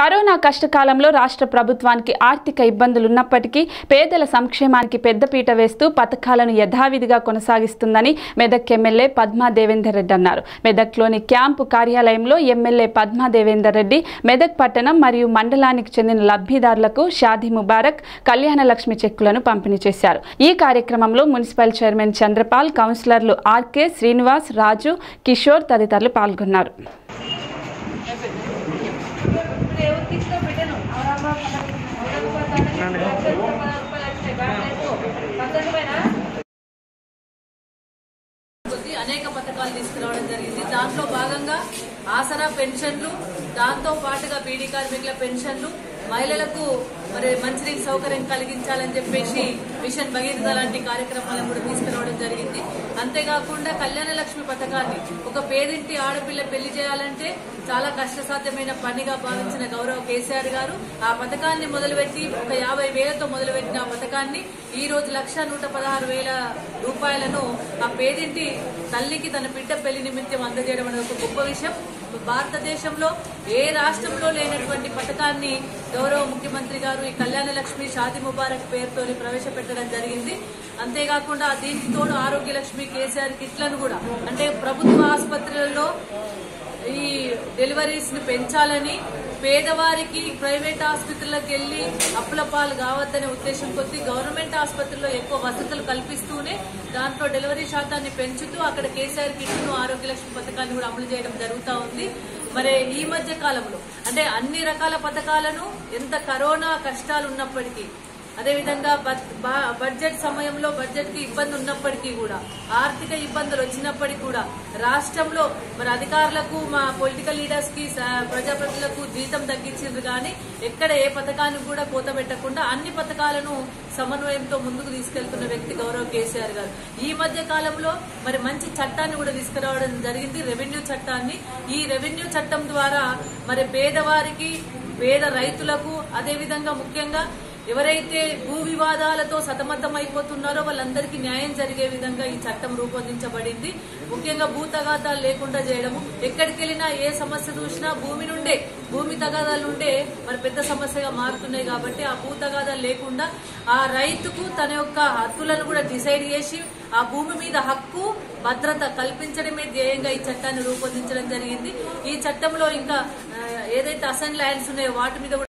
corona కష్టకాలంలో రాష్ట్ర ప్రభుత్వానికి ఆర్థిక ఇబ్బందులున్నప్పటికీ పేదల సంక్షేమానికి పెద్దపీట వేస్తూ పథకాలను యథావిధిగా కొనసాగిస్తుందని మెదక్ ఎమ్మెల్యే పద్మా దేవేందర్ రెడ్డి అన్నారు మెదక్లోని క్యాంపు కార్యాలయంలో ఎమ్మెల్యే పద్మా దేవేందర్ రెడ్డి మెదక్ పట్టణం మరియు మండలానికి చెందిన లబ్ధిదారులకు షాదీ ముబారక్ కళ్యాణ లక్ష్మి చెక్కులను పంపిణీ చేశారు ఈ కార్యక్రమంలో మున్సిపల్ చైర్మన్ చంద్రపాల్ కౌన్సిలర్లు ఆర్కే శ్రీనివాస్ రాజు కిషోర్ తదితరులు పాల్గొన్నారు కొద్ది అనేక పథకాలు తీసుకురావడం జరిగింది దాంట్లో భాగంగా ఆసరా పెన్షన్లు దాంతో పాటుగా బీడీ కార్మికుల పెన్షన్లు మహిళలకు మరి మంచినీటి సౌకర్యం కలిగించాలని చెప్పేసి మిషన్ భగీరథ లాంటి కార్యక్రమాలను కూడా తీసుకురావడం జరిగింది అంతేకాకుండా కళ్యాణ లక్ష్మి పథకాన్ని ఒక పేదింటి ఆడపిల్ల పెళ్లి చేయాలంటే చాలా కష్టసాధ్యమైన పనిగా భావించిన గౌరవ కేసీఆర్ గారు ఆ పథకాన్ని మొదలుపెట్టి ఒక యాభై వేలతో మొదలుపెట్టిన ఆ పథకాన్ని ఈ రోజు లక్ష నూట పదహారు వేల రూపాయలను ఆ పేదింటి తల్లికి తన బిడ్డ పెళ్లి నిమిత్తం అందజేయడం అనేది ఒక గొప్ప విషయం భారతదేశంలో ఏ రాష్ట్రంలో లేనటువంటి పథకాన్ని గౌరవ ముఖ్యమంత్రి గారు ఈ కళ్యాణ లక్ష్మి షాది ముబారక్ పేరుతో ప్రవేశపెట్టడం జరిగింది అంతేకాకుండా దీనికి తోడు ఆరోగ్య లక్ష్మి కేసీఆర్ కిట్లను కూడా అంటే ప్రభుత్వ ఆసుపత్రులలో ఈ డెలివరీస్ ని పెంచాలని పేదవారికి ప్రైవేట్ ఆసుపత్రులకు వెళ్లి అప్పుల పాలు కావద్దనే ఉద్దేశం కొద్దీ గవర్నమెంట్ ఆసుపత్రుల్లో ఎక్కువ వసతులు కల్పిస్తూనే దాంట్లో డెలివరీ శాతాన్ని పెంచుతూ అక్కడ కేసీఆర్ కిట్ను ఆరోగ్య లక్ష్మి పథకాన్ని కూడా అమలు చేయడం జరుగుతూ ఉంది మరి ఈ మధ్య కాలంలో అంటే అన్ని రకాల పథకాలను ఎంత కరోనా కష్టాలు ఉన్నప్పటికీ అదేవిధంగా బడ్- బా- బడ్జెట్ సమయంలో బడ్జెట్ కి ఇబ్బంది ఉన్నప్పటికీ కూడా ఆర్థిక ఇబ్బందులు వచ్చినప్పటికీ కూడా రాష్ట్రంలో మరి అధికారులకు మా పొలిటికల్ లీడర్స్ కి స- ప్రజాప్రతినిధులకు జీతం తగ్గించిండ్రు కానీ ఎక్కడ ఏ పథకానికి కూడా కోత పెట్టకుండా అన్ని పథకాలను సమన్వయంతో ముందుకు తీసుకెళ్తున్న వ్యక్తి గౌరవ్ కేసీఆర్ గారు ఈ మధ్య కాలంలో మరి మంచి చట్టాన్ని కూడా తీసుకురావడం జరిగింది రెవెన్యూ చట్టాన్ని ఈ రెవెన్యూ చట్టం ద్వారా మరి పేదవారికి పేద రైతులకు అదేవిధంగా ముఖ్యంగా ఎవరైతే భూ వివాదాలతో సతమతమైపోతున్నారో వాళ్ళందరికీ న్యాయం జరిగే విధంగా ఈ చట్టం రూపొందించబడింది ముఖ్యంగా భూ తగాదాలు లేకుండా చేయడము ఎక్కడికి వెళ్ళినా ఏ సమస్య చూసినా భూమి నుండే భూమి తగాదాల నుండే మరి పెద్ద సమస్యగా మారుతున్నాయి కాబట్టి ఆ భూ తగాదాలు లేకుండా ఆ రైతుకు తన యొక్క హక్కులను కూడా డిసైడ్ చేసి ఆ భూమి మీద హక్కు భద్రత కల్పించడమే ధ్యేయంగా ఈ చట్టాన్ని రూపొందించడం జరిగింది ఈ చట్టంలో ఇంకా ఆ, ఏదైతే అసైన్ ల్యాండ్స్ ఉన్నాయో వాటి మీద కూడా